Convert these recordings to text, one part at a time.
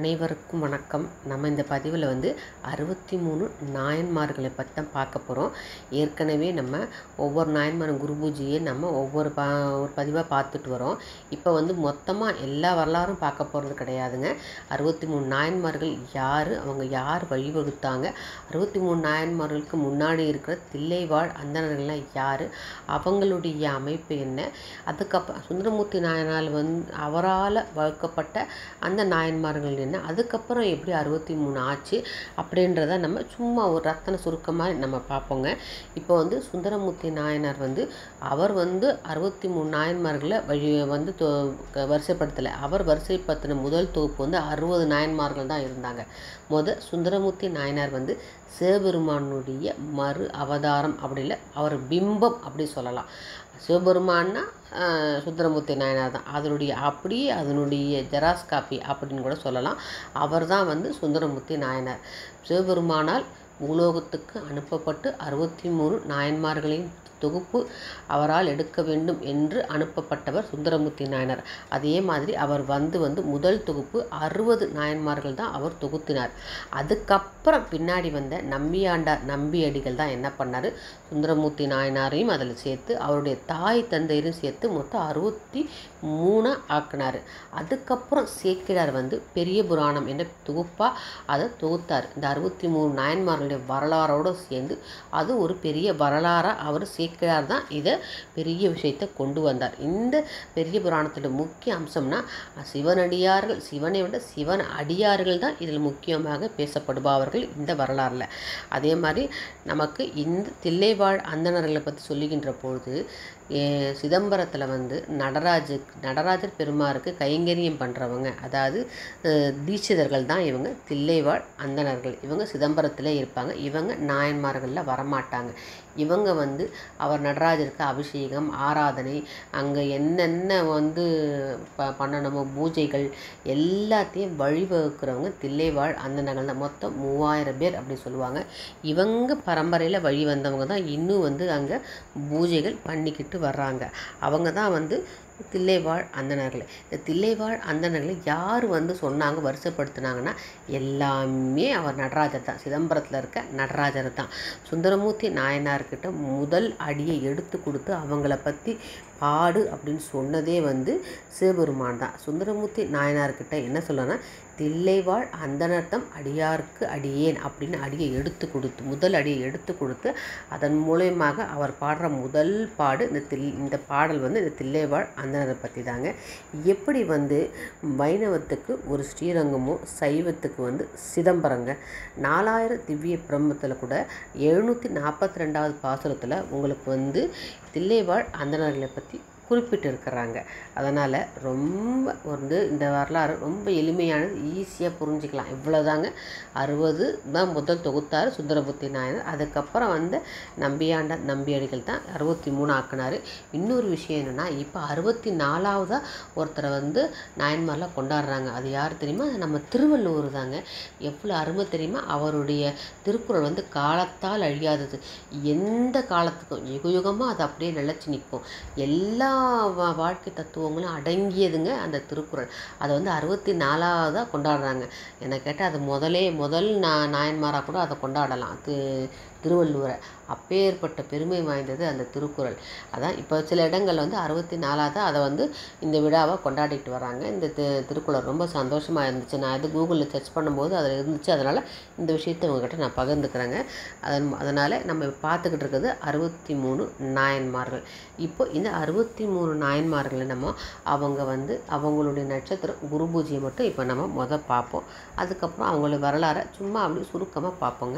அனைவருக்கும் வணக்கம் நம்ம இந்த பதிவில் வந்து அறுபத்தி மூணு நாயன்மார்களை பற்றி தான் பார்க்க போகிறோம் ஏற்கனவே நம்ம ஒவ்வொரு நாயன்மாரும் குரு பூஜையை நம்ம ஒவ்வொரு பா ஒரு பதிவாக பார்த்துட்டு வரோம் இப்போ வந்து மொத்தமாக எல்லா வரலாறும் பார்க்க போகிறது கிடையாதுங்க அறுபத்தி மூணு நாயன்மார்கள் யார் அவங்க யார் வழிவகுத்தாங்க அறுபத்தி மூணு நாயன்மார்களுக்கு முன்னாடி இருக்கிற தில்லைவாழ் அந்தணர்கள்லாம் யார் அவங்களுடைய அமைப்பு என்ன அதுக்கப்புறம் சுந்தரமூர்த்தி நாயனால் வந்து அவரால் வகுக்கப்பட்ட அந்த நாயன்மார்கள் என்ன அதுக்கப்புறம் எப்படி அறுபத்தி மூணு ஆச்சு அப்படின்றத நம்ம சும்மா ஒரு ரத்தன சுருக்கமாக நம்ம பார்ப்போங்க இப்போ வந்து சுந்தரமூர்த்தி நாயனார் வந்து அவர் வந்து அறுபத்தி மூணு நாயன்மார்களை வழி வந்து தொ- க- வரிசைப்படுத்தலை அவர் வரிசைப்படுத்தின முதல் தொகுப்பு வந்து அறுபது நாயன்மார்கள் தான் இருந்தாங்க முத சுந்தரமூர்த்தி நாயனார் வந்து சிவபெருமானுடைய மறு அவதாரம் அப்படி இல்லை அவர் பிம்பம் அப்படி சொல்லலாம் சிவபெருமான்னா ஆஹ், சுந்தரமூர்த்தி நாயனார் தான் அதனுடைய அப்படியே அதனுடைய ஜெராக்ஸ் காப்பி அப்படின்னு கூட சொல்லலாம் அவர் தான் வந்து சுந்தரமூர்த்தி நாயனார் சிவபெருமானால் பூலோகத்துக்கு அனுப்பப்பட்டு அறுபத்தி மூணு நாயன்மார்களின் தொகுப்பு அவரால் எடுக்க வேண்டும் என்று அனுப்பப்பட்டவர் சுந்தரமூர்த்தி நாயனார் அதே மாதிரி அவர் வந்து வந்து முதல் தொகுப்பு அறுபது நாயன்மார்கள் தான் அவர் தொகுத்தினார் அதுக்கப்புறம் பின்னாடி வந்த நம்பியாண்டார் நம்பியடிகள் தான் என்ன பண்ணார் சுந்தரமூர்த்தி நாயனாரையும் அதில் சேர்த்து அவருடைய தாய் தந்தையரையும் சேர்த்து மொத்தம் அறுபத்தி மூணா ஆக்கினார் அதுக்கப்புறம் சேக்கிழார் வந்து பெரிய புராணம் என்ற தொகுப்பாக அதை தொகுத்தார் இந்த அறுபத்தி மூணு நாயன்மார்களுடைய வரலாறோடு சேர்ந்து அது ஒரு பெரிய வரலாறாக அவர் சேக்கிழார் தான் இதை பெரிய விஷயத்தை கொண்டு வந்தார் இந்த பெரிய புராணத்தோட முக்கிய அம்சம்னா சிவனடியார்கள் சிவனை விட சிவன் அடியார்கள் தான் இதில் முக்கியமாக பேசப்படுபவர்கள் இந்த வரலாறில் அதே மாதிரி நமக்கு இந்த தில்லைவாழ் அந்தணர்களை பற்றி சொல்லுகின்ற பொழுது ஏ- சிதம்பரத்தில் வந்து நடராஜு நடராஜர் பெருமாருக்கு கைங்கரியம் பண்ணுறவங்க அதாவது அஹ், தீட்சிதர்கள் தான் இவங்க தில்லைவாழ் அந்தணர்கள் இவங்க சிதம்பரத்தில் இருப்பாங்க இவங்க நாயன்மார்களில் வரமாட்டாங்க இவங்க வந்து அவர் நடராஜருக்கு அபிஷேகம் ஆராதனை அங்கே என்னென்ன வந்து ப பண்ணணுமோ பூஜைகள் எல்லாத்தையும் வழிவகுக்கிறவங்க தில்லைவாழ் அந்தணர்கள் தான் மொத்தம் மூவாயிரம் பேர் அப்படி சொல்லுவாங்க இவங்க பரம்பரையில் வழி வந்தவங்க தான் இன்னும் வந்து அங்கே பூஜைகள் பண்ணிக்கிட்டு வர்றாங்க அவங்க தான் வந்து தில்லைவாழ் அந்தணர்கள் இந்த தில்லைவாழ் அந்தணர்களை யார் வந்து சொன்னாங்க வருஷப்படுத்தினாங்கன்னா எல்லாமே அவர் நடராஜர் தான் சிதம்பரத்தில் இருக்க நடராஜர் தான் சுந்தரமூர்த்தி நாயனார்கிட்ட முதல் அடியை எடுத்து கொடுத்து அவங்கள பற்றி பாடு அப்படின்னு சொன்னதே வந்து சிவபெருமான் தான் சுந்தரமூர்த்தி நாயனார்கிட்ட என்ன சொல்லணும்னா தில்லைவாழ் அந்தனர்த்தம் அடியார்க்கு அடியேன் அப்படின்னு அடியை எடுத்து கொடுத்து முதல் அடியை எடுத்து கொடுத்து அதன் மூலயமாக அவர் பாடுற முதல் பாடு இந்த தில் இந்த பாடல் வந்து இந்த தில்லைவாழ் அந்தனரை பற்றி தாங்க எப்படி வந்து வைணவத்துக்கு ஒரு ஸ்ரீரங்கமோ சைவத்துக்கு வந்து சிதம்பரங்க நாலாயிரம் திவ்ய பிரம்மத்தில் கூட எழுநூற்றி நாற்பத்தி ரெண்டாவது பாசுரத்தில் உங்களுக்கு வந்து தில்லைவாழ் அந்தணர்களை பற்றி குறிப்பிட்டிருக்கிறாங்க அதனால் ரொம்ப வந்து இந்த வரலாறு ரொம்ப எளிமையானது ஈஸியாக புரிஞ்சுக்கலாம் இவ்வளோதாங்க அறுபது தான் முதல் தொகுத்தார் சுந்தரபுத்தி நாயனர் அதுக்கப்புறம் வந்து நம்பியாண்டார் நம்பியடிகள் தான் அறுபத்தி மூணு ஆக்கினார் இன்னொரு விஷயம் என்னென்னா இப்போ அறுபத்தி நாலாவதாக ஒருத்தரை வந்து நாயன்மாரில் கொண்டாடுறாங்க அது யார் தெரியுமா அது நம்ம திருவள்ளுவர் தாங்க எவ்வளோ அருமை தெரியுமா அவருடைய திருக்குறள் வந்து காலத்தால் அழியாதது எந்த காலத்துக்கும் யுக யுகமாக அது அப்படியே நிலச்சி நிற்கும் எல்லா வா- வாழ்க்கை தத்துவங்களும் அடங்கியதுங்க அந்த திருக்குறள் அதை வந்து அறுபத்தி நாலாவதாக கொண்டாடுறாங்க என்னை கேட்டால் அது முதலே முதல் நா நாயன்மாராக கூட அதை கொண்டாடலாம் தி திருவள்ளுவரை அப்பேற்பட்ட பெருமை வாய்ந்தது அந்த திருக்குறள் அதான் இப்போ சில இடங்கள் வந்து அறுபத்தி நாலாவது அதை வந்து இந்த விழாவை கொண்டாடிட்டு வராங்க இந்த தி திருக்குறள் ரொம்ப சந்தோஷமாக இருந்துச்சு நான் இது கூகுளில் சர்ச் பண்ணும்போது அதில் இருந்துச்சு அதனால் இந்த விஷயத்தை உங்ககிட்ட நான் பகிர்ந்துக்கிறேங்க அதன் அதனால் நம்ம இப்ப பார்த்துக்கிட்டு இருக்கிறது அறுபத்தி மூணு நாயன்மார்கள் இப்போ இந்த அறுபத்தி மூணு நாயன்மார்களை நம்ம அவங்க வந்து அவங்களுடைய நட்சத்திரம் குரு பூஜையை மட்டும் இப்போ நம்ம முத பார்ப்போம் அதுக்கப்புறம் அவங்களுடைய வரலாறை சும்மா அப்படி சுருக்கமாக பார்ப்போங்க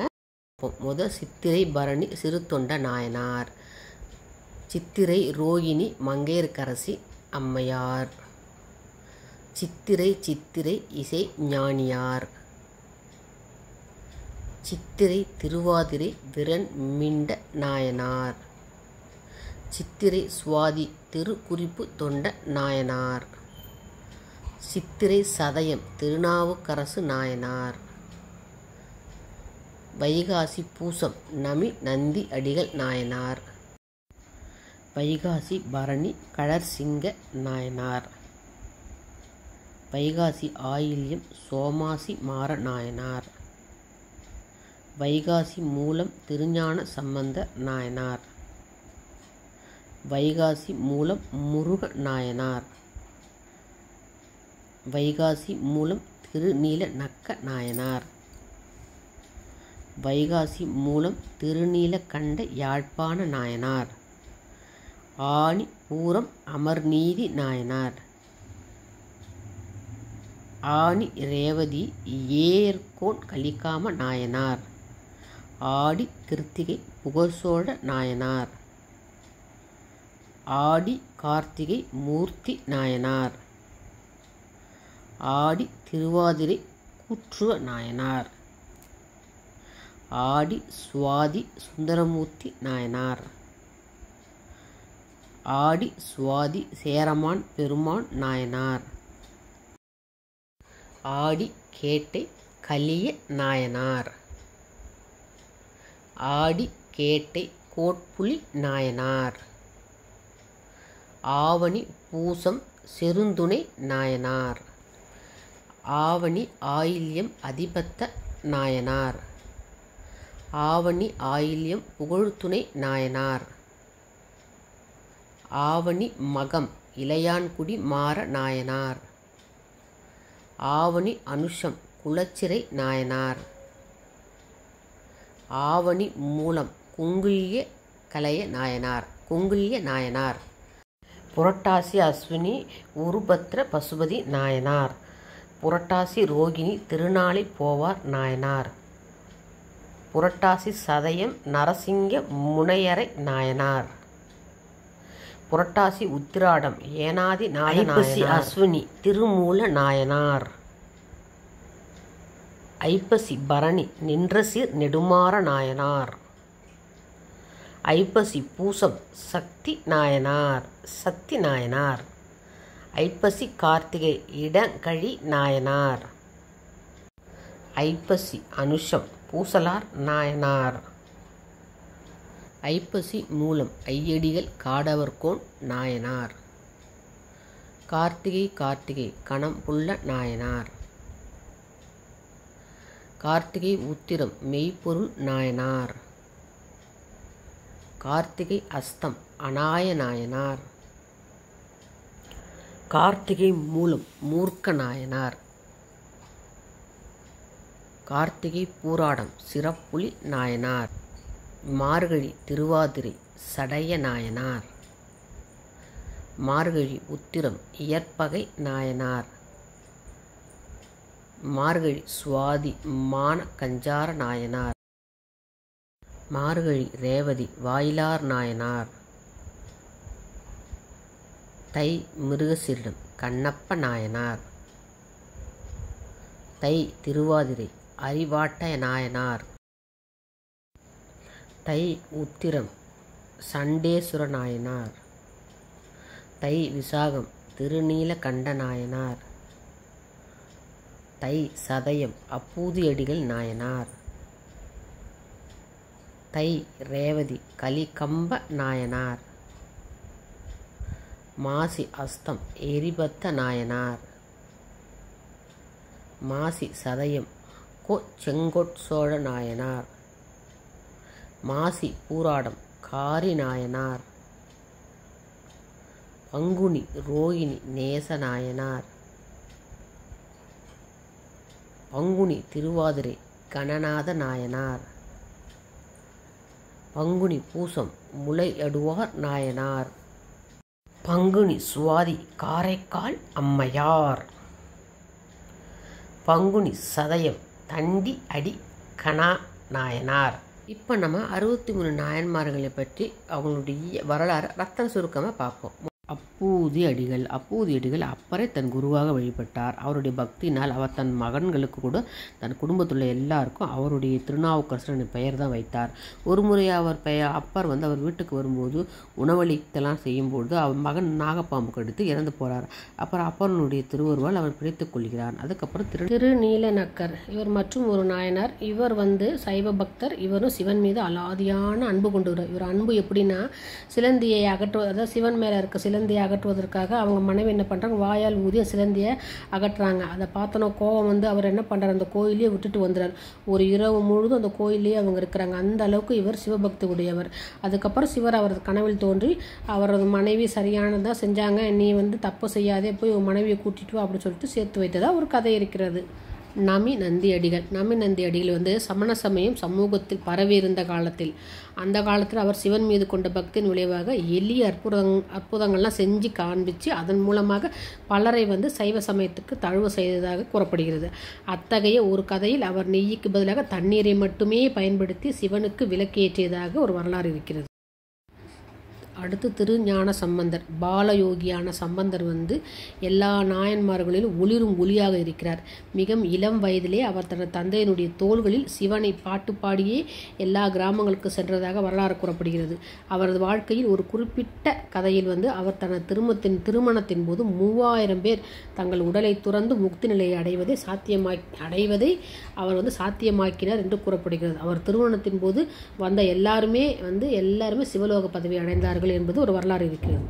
முத சித்திரை பரணி சிறு தொண்ட நாயனார் சித்திரை ரோகிணி மங்கையர்க்கரசி அம்மையார் சித்திரை சித்திரை இசை ஞானியார் சித்திரை திருவாதிரை விரன் மிண்ட நாயனார் சித்திரை சுவாதி திருக்குறிப்பு தொண்ட நாயனார் சித்திரை சதயம் திருநாவுக்கரசு நாயனார் வைகாசி பூசம் நமி நந்தி அடிகள் நாயனார் வைகாசி பரணி கழற்சிங்க நாயனார் வைகாசி ஆயில்யம் சோமாசி மாற நாயனார் வைகாசி மூலம் திருஞான சம்பந்த நாயனார் வைகாசி மூலம் முருக நாயனார் வைகாசி மூலம் திருநீல நக்க நாயனார் வைகாசி மூலம் திருநீலகண்ட யாழ்ப்பாண நாயனார் ஆணி பூரம் அமர்நீதி நாயனார் ஆணி ரேவதி ஏர்கோன் கலிக்காம நாயனார் ஆடி கிருத்திகை புகழ்சோழ நாயனார் ஆடி கார்த்திகை மூர்த்தி நாயனார் ஆடி திருவாதிரை கூற்றுவ நாயனார் ஆடி சுவாதி சுந்தரமூர்த்தி நாயனார் ஆடி சுவாதி சேரமான் பெருமான் நாயனார் ஆடி கேட்டை கலிய நாயனார் ஆடி கேட்டை கோட்புலி நாயனார் ஆவணி பூசம் செருந்துணை நாயனார் ஆவணி ஆயில்யம் அதிபத்த நாயனார் ஆவணி ஆயில்யம் புகழ்துணை நாயனார் ஆவணி மகம் இளையான்குடி மாற நாயனார் ஆவணி அனுஷம் குளச்சிறை நாயனார் ஆவணி மூலம் குங்குல்ய கலைய நாயனார் குங்குல்ய நாயனார் புரட்டாசி அஸ்வினி உருபத்ர பசுபதி நாயனார் புரட்டாசி ரோகிணி திருநாளை போவார் நாயனார் புரட்டாசி சதயம் நரசிங்க முனையரை நாயனார் புரட்டாசி உத்திராடம் ஏனாதி நாயனாசி அஸ்வினி திருமூல நாயனார் ஐப்பசி பரணி நின்றசீர் நெடுமாற நாயனார் ஐப்பசி பூசம் சக்தி நாயனார் சக்தி நாயனார் ஐப்பசி கார்த்திகை இடங்கழி நாயனார் ஐப்பசி அனுஷம் பூசலார் நாயனார் ஐப்பசி மூலம் ஐயடிகள் காடவர்கோன் நாயனார் கார்த்திகை கார்த்திகை கணம் புள்ள நாயனார் கார்த்திகை உத்திரம் மெய்ப்பொருள் நாயனார் கார்த்திகை அஸ்தம் அநாய நாயனார் கார்த்திகை மூலம் மூர்க்க நாயனார் கார்த்திகை பூராடம் சிறப்புலி நாயனார் மார்கழி திருவாதிரை சடைய நாயனார் மார்கழி உத்திரம் இயற்பகை நாயனார் மார்கழி சுவாதி மான கஞ்சார நாயனார் மார்கழி ரேவதி வாயிலார் நாயனார் தை மிருகசீரிடம் கண்ணப்ப நாயனார் தை திருவாதிரை அறிவாட்ட நாயனார் தை உத்திரம் சண்டேசுர நாயனார் தை விசாகம் திருநீலகண்ட நாயனார் தை சதயம் அப்பூதியடிகள் நாயனார் தை ரேவதி கலிகம்ப நாயனார் மாசி அஸ்தம் எரிபத்த நாயனார் மாசி சதயம் கொ செங்கொட்சோழ நாயனார் மாசி பூராடம் காரி நாயனார் பங்குனி ரோகிணி நேச நாயனார் பங்குனி திருவாதிரை கணநாத நாயனார் பங்குனி பூசம் முளையடுவார் நாயனார் பங்குனி சுவாதி காரைக்கால் அம்மையார் பங்குனி சதயம் தண்டி அடி கணா நாயனார் இப்போ நம்ம அறுபத்தி மூணு நாயன்மார்களை பற்றி அவங்களுடைய வரலாறு ரத்தன சுருக்கமாக பார்ப்போம் அப்பூதி அடிகள் அப்பூதி அடிகள் அப்பரை தன் குருவாக வழிபட்டார் அவருடைய பக்தினால் அவர் தன் மகன்களுக்கு கூட தன் குடும்பத்துள்ள எல்லாருக்கும் அவருடைய திருநாவுக்கரசர் என்ற பெயர் தான் வைத்தார் ஒரு முறை அவர் பெயர் அப்பர் வந்து அவர் வீட்டுக்கு வரும்போது உணவளித்தெல்லாம் செய்யும்பொழுது அவர் மகன் நாகப்பாம்பு கடித்து இறந்து போகிறார் அப்புறம் அப்பனுடைய திருவருவால் அவர் பிடித்துக் கொள்கிறார் அதுக்கப்புறம் திரு திருநீலநக்கர் இவர் மற்றும் ஒரு நாயனார் இவர் வந்து சைவ பக்தர் இவரும் சிவன் மீது அலாதியான அன்பு கொண்டுகிறார் இவர் அன்பு எப்படின்னா சிலந்தியை அகற்றுவது அதாவது சிவன் மேலே இருக்க சிலந்தியை அகற்றுவதற்காக அவங்க மனைவி என்ன பண்ணுறாங்க வாயால் ஊதிய சிலந்தியை அகற்றுறாங்க அதை பார்த்தோன்னா கோவம் வந்து அவர் என்ன பண்ணுறாரு அந்த கோயிலே விட்டுட்டு வந்துறார் ஒரு இரவு முழுதும் அந்த கோயிலே அவங்க இருக்கிறாங்க அந்த அளவுக்கு இவர் சிவபக்தி உடையவர் அதுக்கப்புறம் சிவர் அவரது கனவில் தோன்றி அவரது மனைவி சரியானதாக செஞ்சாங்க நீ வந்து தப்பு செய்யாதே போய் உன் மனைவியை கூட்டிட்டு வா அப்படின்னு சொல்லிட்டு சேர்த்து வைத்ததா ஒரு கதை இருக்கிறது நமி நந்தி அடிகள் நமி நந்தி அடிகள் வந்து சமண சமயம் சமூகத்தில் பரவி இருந்த காலத்தில் அந்த காலத்தில் அவர் சிவன் மீது கொண்ட பக்தியின் விளைவாக எளிய அற்புதங் அற்புதங்கள்லாம் செஞ்சு காண்பிச்சு அதன் மூலமாக பலரை வந்து சைவ சமயத்துக்கு தழுவ செய்ததாக கூறப்படுகிறது அத்தகைய ஒரு கதையில் அவர் நெய்யுக்கு பதிலாக தண்ணீரை மட்டுமே பயன்படுத்தி சிவனுக்கு விளக்கேற்றியதாக ஒரு வரலாறு இருக்கிறது அடுத்து திருஞான சம்பந்தர் பாலயோகியான சம்பந்தர் வந்து எல்லா நாயன்மார்களிலும் ஒளிரும் ஒளியாக இருக்கிறார் மிக இளம் வயதிலே அவர் தனது தந்தையினுடைய தோள்களில் சிவனை பாட்டு பாடியே எல்லா கிராமங்களுக்கு சென்றதாக வரலாறு கூறப்படுகிறது அவரது வாழ்க்கையில் ஒரு குறிப்பிட்ட கதையில் வந்து அவர் தனது திருமத்தின் திருமணத்தின் போது மூவாயிரம் பேர் தங்கள் உடலை துறந்து முக்தி நிலையை அடைவதை சாத்தியமாக்கி அடைவதை அவர் வந்து சாத்தியமாக்கினார் என்று கூறப்படுகிறது அவர் திருமணத்தின் போது வந்த எல்லாருமே வந்து எல்லாருமே சிவலோக பதவி அடைந்தார்கள் என்பது ஒரு வரலாறு இருக்கிறது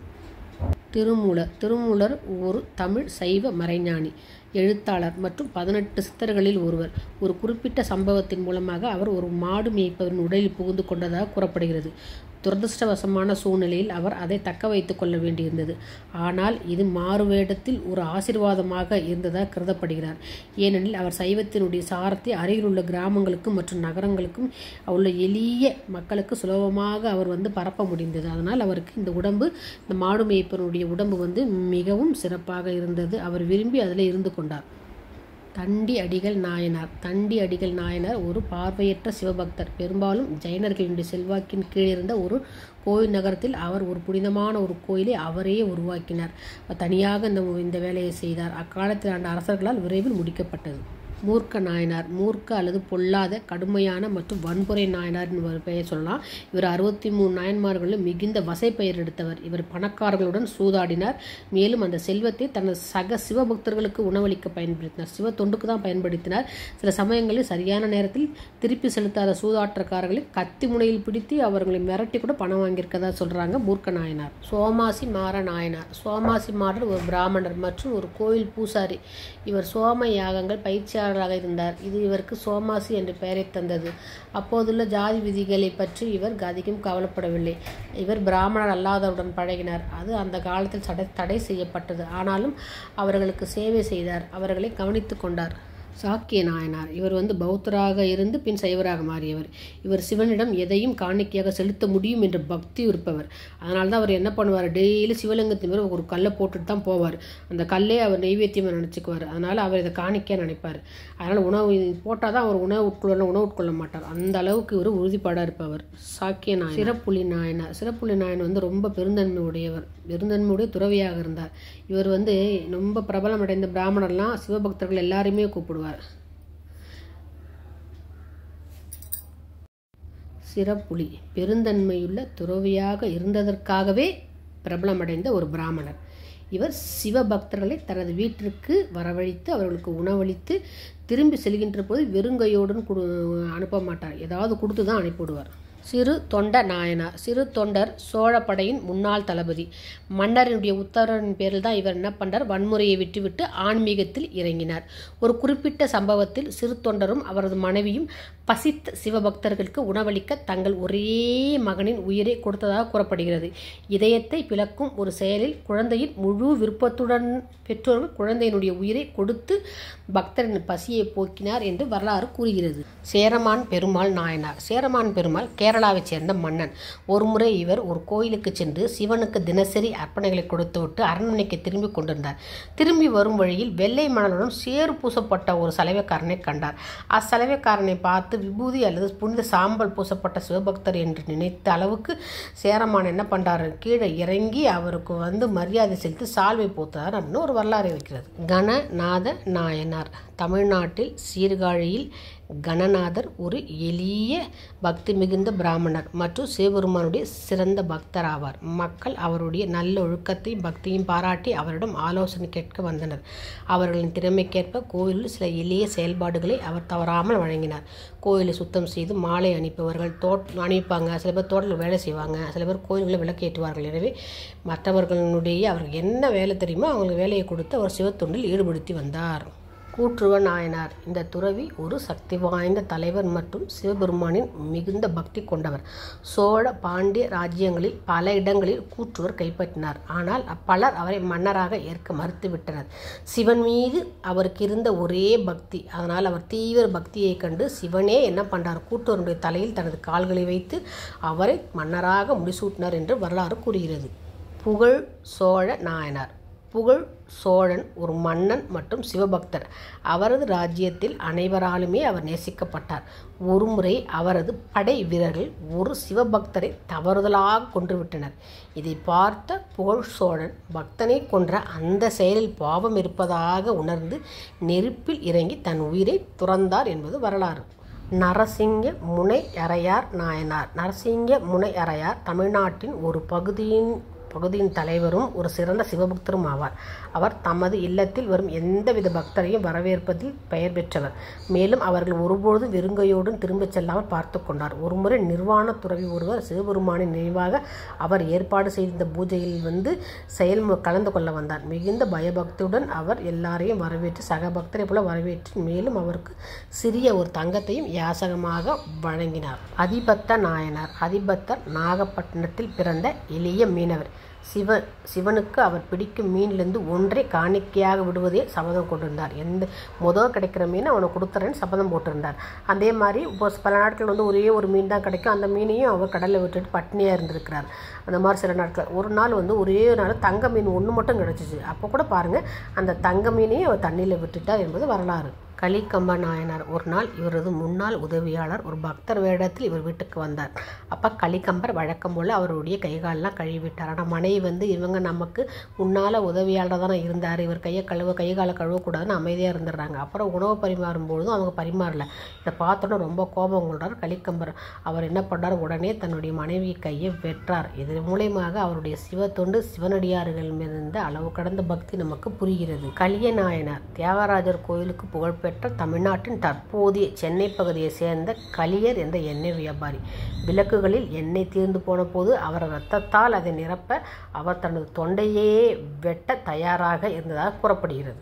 திருமூலர் திருமூலர் ஒரு தமிழ் சைவ மறைஞானி எழுத்தாளர் மற்றும் பதினெட்டு சித்தர்களில் ஒருவர் ஒரு குறிப்பிட்ட சம்பவத்தின் மூலமாக அவர் ஒரு மாடு மேய்ப்பவரின் உடலில் புகுந்து கொண்டதாக கூறப்படுகிறது துரதிருஷ்டவசமான சூழ்நிலையில் அவர் அதை தக்க வைத்துக் கொள்ள வேண்டியிருந்தது ஆனால் இது மாறுவேடத்தில் ஒரு ஆசீர்வாதமாக இருந்ததாக கருதப்படுகிறார் ஏனெனில் அவர் சைவத்தினுடைய சாரத்தை அருகிலுள்ள கிராமங்களுக்கும் மற்றும் நகரங்களுக்கும் உள்ள எளிய மக்களுக்கு சுலபமாக அவர் வந்து பரப்ப முடிந்தது அதனால் அவருக்கு இந்த உடம்பு இந்த மாடு மேய்ப்பனுடைய உடம்பு வந்து மிகவும் சிறப்பாக இருந்தது அவர் விரும்பி அதில் இருந்து கொண்டார் தண்டி அடிகள் நாயனார் தண்டி அடிகள் நாயனார் ஒரு பார்வையற்ற சிவபக்தர் பெரும்பாலும் ஜைனர்களினுடைய செல்வாக்கின் கீழ் இருந்த ஒரு கோயில் நகரத்தில் அவர் ஒரு புனிதமான ஒரு கோயிலை அவரே உருவாக்கினார் தனியாக இந்த இந்த வேலையை செய்தார் அக்காலத்தில் ஆண்ட அரசர்களால் விரைவில் முடிக்கப்பட்டது மூர்க்க நாயனார் மூர்க்க அல்லது பொல்லாத கடுமையான மற்றும் வன்முறை நாயனார் ஒரு பெயர் சொல்லலாம் இவர் அறுபத்தி மூணு நாயன்மார்களில் மிகுந்த வசை பெயர் எடுத்தவர் இவர் பணக்காரர்களுடன் சூதாடினார் மேலும் அந்த செல்வத்தை தனது சக சிவபக்தர்களுக்கு உணவளிக்க பயன்படுத்தினார் சிவ தொண்டுக்கு தான் பயன்படுத்தினார் சில சமயங்களில் சரியான நேரத்தில் திருப்பி செலுத்தாத சூதாட்டக்காரர்களை கத்தி முனையில் பிடித்து அவர்களை மிரட்டி கூட பணம் வாங்கியிருக்கதா சொல்றாங்க மூர்க்க நாயனார் சோமாசி மாற நாயனார் சோமாசி மாறர் ஒரு பிராமணர் மற்றும் ஒரு கோயில் பூசாரி இவர் சோம யாகங்கள் பயிற்சியாளர் பயிற்சியாளராக இருந்தார் இது இவருக்கு சோமாசி என்ற பெயரை தந்தது அப்போதுள்ள ஜாதி விதிகளை பற்றி இவர் அதிகம் கவலைப்படவில்லை இவர் பிராமணர் அல்லாதவருடன் பழகினார் அது அந்த காலத்தில் தடை தடை செய்யப்பட்டது ஆனாலும் அவர்களுக்கு சேவை செய்தார் அவர்களை கவனித்து கொண்டார் சாக்கிய நாயனார் இவர் வந்து பௌத்தராக இருந்து பின் சைவராக மாறியவர் இவர் சிவனிடம் எதையும் காணிக்கையாக செலுத்த முடியும் என்ற பக்தி இருப்பவர் அதனால தான் அவர் என்ன பண்ணுவார் டெய்லி சிவலிங்கத்தின் மேலே ஒரு கல்லை போட்டுட்டு தான் போவார் அந்த கல்லே அவர் நெய்வேத்தியமாக நினச்சிக்குவார் அதனால் அவர் இதை காணிக்கையாக நினைப்பார் அதனால் உணவு போட்டால் தான் அவர் உணவு உட்கொள்ள உணவு உட்கொள்ள மாட்டார் அந்த அளவுக்கு இவர் உறுதிப்பாடாக இருப்பவர் சாக்கிய நாயனார் சிறப்புலி நாயனார் சிறப்புலி நாயன் வந்து ரொம்ப பெருந்தன்மை உடையவர் பெருந்தன்மையுடைய துறவியாக இருந்தார் இவர் வந்து ரொம்ப பிரபலமடைந்த பிராமணர்லாம் சிவபக்தர்கள் எல்லாரையுமே கூப்பிடுவார் சிறப்புலி பெருந்தன்மையுள்ள துறவியாக இருந்ததற்காகவே பிரபலமடைந்த ஒரு பிராமணர் இவர் சிவபக்தர்களை தனது வீட்டிற்கு வரவழைத்து அவர்களுக்கு உணவளித்து திரும்பி செல்கின்ற போது வெறுங்கையோடன் கொடு அனுப்ப மாட்டார் ஏதாவது கொடுத்து தான் அனுப்பிவிடுவார் சிறு தொண்ட நாயனார் சிறு தொண்டர் சோழப்படையின் முன்னாள் தளபதி மன்னரினுடைய உத்தரவின் பேரில் தான் இவர் என்ன பண்ணார் வன்முறையை விட்டுவிட்டு ஆன்மீகத்தில் இறங்கினார் ஒரு குறிப்பிட்ட சம்பவத்தில் சிறு தொண்டரும் அவரது மனைவியும் பசித்த சிவபக்தர்களுக்கு உணவளிக்க தங்கள் ஒரே மகனின் உயிரை கொடுத்ததாக கூறப்படுகிறது இதயத்தை பிளக்கும் ஒரு செயலில் குழந்தையின் முழு விருப்பத்துடன் பெற்றோர்கள் குழந்தையினுடைய உயிரை கொடுத்து பக்தரின் பசியை போக்கினார் என்று வரலாறு கூறுகிறது சேரமான் பெருமாள் நாயனார் சேரமான் பெருமாள் கேரளாவைச் சேர்ந்த மன்னன் ஒருமுறை இவர் ஒரு கோயிலுக்கு சென்று சிவனுக்கு தினசரி அர்ப்பணைகளை கொடுத்துவிட்டு அரண்மனைக்கு திரும்பி கொண்டிருந்தார் திரும்பி வரும் வழியில் வெள்ளை மணலுடன் சேறு பூசப்பட்ட ஒரு சலவைக்காரனை கண்டார் அச்சலவைக்காரனை பார்த்து விபூதி அல்லது புனித சாம்பல் பூசப்பட்ட சிவபக்தர் என்று நினைத்த அளவுக்கு சேரமான் என்ன பண்றாரு கீழே இறங்கி அவருக்கு வந்து மரியாதை செலுத்தி சால்வை போத்தார் அப்படின்னு ஒரு வரலாறு இருக்கிறது கணநாத நாயனார் தமிழ்நாட்டில் சீர்காழியில் கணநாதர் ஒரு எளிய பக்தி மிகுந்த பிராமணர் மற்றும் சிவபெருமானுடைய சிறந்த பக்தர் ஆவார் மக்கள் அவருடைய நல்ல ஒழுக்கத்தையும் பக்தியும் பாராட்டி அவரிடம் ஆலோசனை கேட்க வந்தனர் அவர்களின் திறமைக்கேற்ப கோயிலில் சில எளிய செயல்பாடுகளை அவர் தவறாமல் வழங்கினார் கோயிலை சுத்தம் செய்து மாலை அணிப்பவர்கள் தோட் அணிவிப்பாங்க சில பேர் தோட்டத்தில் வேலை செய்வாங்க சில பேர் கோயில்களை விளக்கேற்றுவார்கள் எனவே மற்றவர்களுடைய அவருக்கு என்ன வேலை தெரியுமோ அவங்களுக்கு வேலையை கொடுத்து அவர் சிவத்தொண்டில் ஈடுபடுத்தி வந்தார் கூற்றுவ நாயனார் இந்த துறவி ஒரு சக்தி வாய்ந்த தலைவர் மற்றும் சிவபெருமானின் மிகுந்த பக்தி கொண்டவர் சோழ பாண்டிய ராஜ்யங்களில் பல இடங்களில் கூற்றுவர் கைப்பற்றினார் ஆனால் பலர் அவரை மன்னராக ஏற்க மறுத்துவிட்டனர் சிவன் மீது அவருக்கு இருந்த ஒரே பக்தி அதனால் அவர் தீவிர பக்தியை கண்டு சிவனே என்ன பண்ணார் கூற்றுவருடைய தலையில் தனது கால்களை வைத்து அவரை மன்னராக முடிசூட்டினார் என்று வரலாறு கூறுகிறது புகழ் சோழ நாயனார் புகழ் சோழன் ஒரு மன்னன் மற்றும் சிவபக்தர் அவரது ராஜ்யத்தில் அனைவராலுமே அவர் நேசிக்கப்பட்டார் ஒருமுறை அவரது படை வீரர்கள் ஒரு சிவபக்தரை தவறுதலாக கொன்றுவிட்டனர் இதை பார்த்த புகழ் சோழன் பக்தனை கொன்ற அந்த செயலில் பாவம் இருப்பதாக உணர்ந்து நெருப்பில் இறங்கி தன் உயிரை துறந்தார் என்பது வரலாறு நரசிங்க முனை அறையார் நாயனார் நரசிங்க முனை அறையார் தமிழ்நாட்டின் ஒரு பகுதியின் பகுதியின் தலைவரும் ஒரு சிறந்த சிவபக்தரும் ஆவார் அவர் தமது இல்லத்தில் வரும் எந்தவித பக்தரையும் வரவேற்பதில் பெயர் பெற்றவர் மேலும் அவர்கள் ஒருபொழுதும் வெறுங்கையோடும் திரும்பிச் செல்லாமல் பார்த்து கொண்டார் ஒருமுறை நிர்வாண துறவி ஒருவர் சிவபெருமானின் நினைவாக அவர் ஏற்பாடு செய்திருந்த பூஜையில் வந்து செயல் கலந்து கொள்ள வந்தார் மிகுந்த பயபக்தியுடன் அவர் எல்லாரையும் வரவேற்று சக பக்தரை போல வரவேற்று மேலும் அவருக்கு சிறிய ஒரு தங்கத்தையும் யாசகமாக வழங்கினார் அதிபத்த நாயனார் அதிபத்தர் நாகப்பட்டினத்தில் பிறந்த எளிய மீனவர் சிவ சிவனுக்கு அவர் பிடிக்கும் மீனிலிருந்து ஒன்றை காணிக்கையாக விடுவதே சபதம் கொண்டிருந்தார் எந்த முதல் கிடைக்கிற மீனை அவனை கொடுத்துறேன்னு சபதம் போட்டிருந்தார் அதே மாதிரி இப்போ பல நாட்கள் வந்து ஒரே ஒரு மீன் தான் கிடைக்கும் அந்த மீனையும் அவர் கடலில் விட்டுட்டு பட்னியாக இருந்திருக்கிறார் அந்த மாதிரி சில நாட்கள் ஒரு நாள் வந்து ஒரே நாள் தங்க மீன் ஒன்று மட்டும் கிடச்சிச்சு அப்போ கூட பாருங்கள் அந்த தங்க மீனையும் அவர் தண்ணியில் விட்டுட்டார் என்பது வரலாறு கலிக்கம்ப நாயனார் ஒரு நாள் இவரது முன்னாள் உதவியாளர் ஒரு பக்தர் வேடத்தில் இவர் வீட்டுக்கு வந்தார் அப்போ கலிக்கம்பர் வழக்கம் போல் அவருடைய கைகாலெலாம் கழுவிட்டார் ஆனால் மனைவி வந்து இவங்க நமக்கு முன்னால் உதவியாளர் தானே இருந்தார் இவர் கையை கழுவ கை காலை கழுவக்கூடாதுன்னு அமைதியாக இருந்துடுறாங்க அப்புறம் உணவு பரிமாறும் பொழுதும் அவங்க பரிமாறல இதை பார்த்தோன்னே ரொம்ப கோபம் கொண்டார் கலிக்கம்பர் அவர் என்ன பண்ணார் உடனே தன்னுடைய மனைவி கையை வெற்றார் இது மூலயமாக அவருடைய சிவ தொண்டு சிவனடியார்கள் மீது இருந்த அளவு கடந்த பக்தி நமக்கு புரிகிறது கலிய நாயனார் தியாகராஜர் கோயிலுக்கு புகழ் பெற்ற தமிழ்நாட்டின் தற்போதைய சென்னை பகுதியை சேர்ந்த கலியர் என்ற எண்ணெய் வியாபாரி விளக்குகளில் எண்ணெய் தீர்ந்து போன போது அவர் இரத்தத்தால் அதை நிரப்ப அவர் தனது தொண்டையே வெட்ட தயாராக இருந்ததாக கூறப்படுகிறது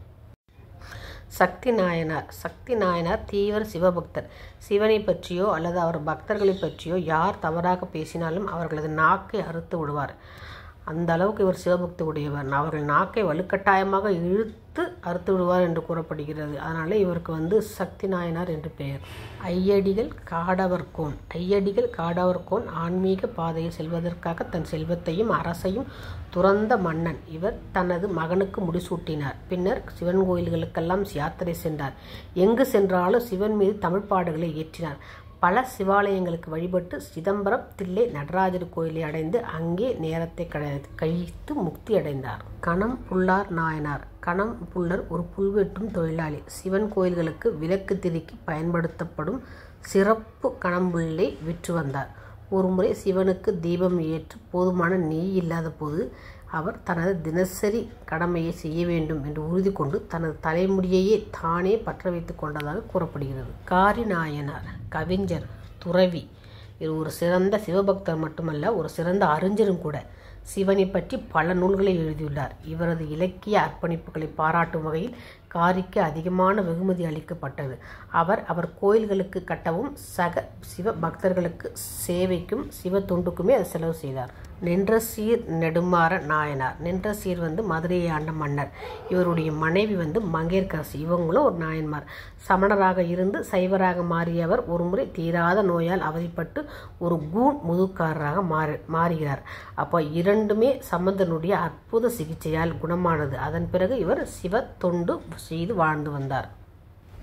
சக்தி நாயனார் சக்தி நாயனார் தீவிர சிவபக்தர் சிவனை பற்றியோ அல்லது அவர் பக்தர்களை பற்றியோ யார் தவறாக பேசினாலும் அவர்களது நாக்கை அறுத்து விடுவார் அந்த அளவுக்கு இவர் சிவபக்தி உடையவர் அவர்கள் நாக்கை வலுக்கட்டாயமாக இழுத்து அறுத்து விடுவார் என்று கூறப்படுகிறது அதனால் இவருக்கு வந்து சக்தி நாயனார் என்று பெயர் ஐயடிகள் காடவர்கோன் ஐயடிகள் காடவர்கோன் ஆன்மீக பாதையில் செல்வதற்காக தன் செல்வத்தையும் அரசையும் துறந்த மன்னன் இவர் தனது மகனுக்கு முடிசூட்டினார் பின்னர் சிவன் கோயில்களுக்கெல்லாம் யாத்திரை சென்றார் எங்கு சென்றாலும் சிவன் மீது தமிழ் பாடுகளை ஏற்றினார் பல சிவாலயங்களுக்கு வழிபட்டு சிதம்பரம் தில்லை நடராஜர் கோயிலை அடைந்து அங்கே நேரத்தை கழித்து முக்தி அடைந்தார் கணம் புல்லார் நாயனார் கணம் புல்லர் ஒரு புல்வெட்டும் தொழிலாளி சிவன் கோயில்களுக்கு விளக்கு திரிக்கு பயன்படுத்தப்படும் சிறப்பு கணம்புல்லை விற்று வந்தார் ஒருமுறை சிவனுக்கு தீபம் ஏற்று போதுமான நெய் இல்லாத போது அவர் தனது தினசரி கடமையை செய்ய வேண்டும் என்று உறுதி கொண்டு தனது தலைமுடியையே தானே பற்ற வைத்து கொண்டதாக கூறப்படுகிறது காரி நாயனார் கவிஞர் துறவி இவர் ஒரு சிறந்த சிவபக்தர் மட்டுமல்ல ஒரு சிறந்த அறிஞரும் கூட சிவனை பற்றி பல நூல்களை எழுதியுள்ளார் இவரது இலக்கிய அர்ப்பணிப்புகளை பாராட்டும் வகையில் காரிக்கு அதிகமான வெகுமதி அளிக்கப்பட்டது அவர் அவர் கோயில்களுக்கு கட்டவும் சக சிவ பக்தர்களுக்கு சேவைக்கும் சிவ தொண்டுக்குமே அது செலவு செய்தார் நின்ற சீர் நெடுமாற நாயனார் நின்ற சீர் வந்து மதுரையை ஆண்ட மன்னர் இவருடைய மனைவி வந்து மங்கையர்கரசி இவங்களும் ஒரு நாயன்மார் சமணராக இருந்து சைவராக மாறியவர் ஒருமுறை தீராத நோயால் அவதிப்பட்டு ஒரு கூண் முதுக்காரராக மாறி மாறுகிறார் அப்போ இரண்டுமே சம்பந்தனுடைய அற்புத சிகிச்சையால் குணமானது அதன் பிறகு இவர் சிவ தொண்டு செய்து வாழ்ந்து வந்தார்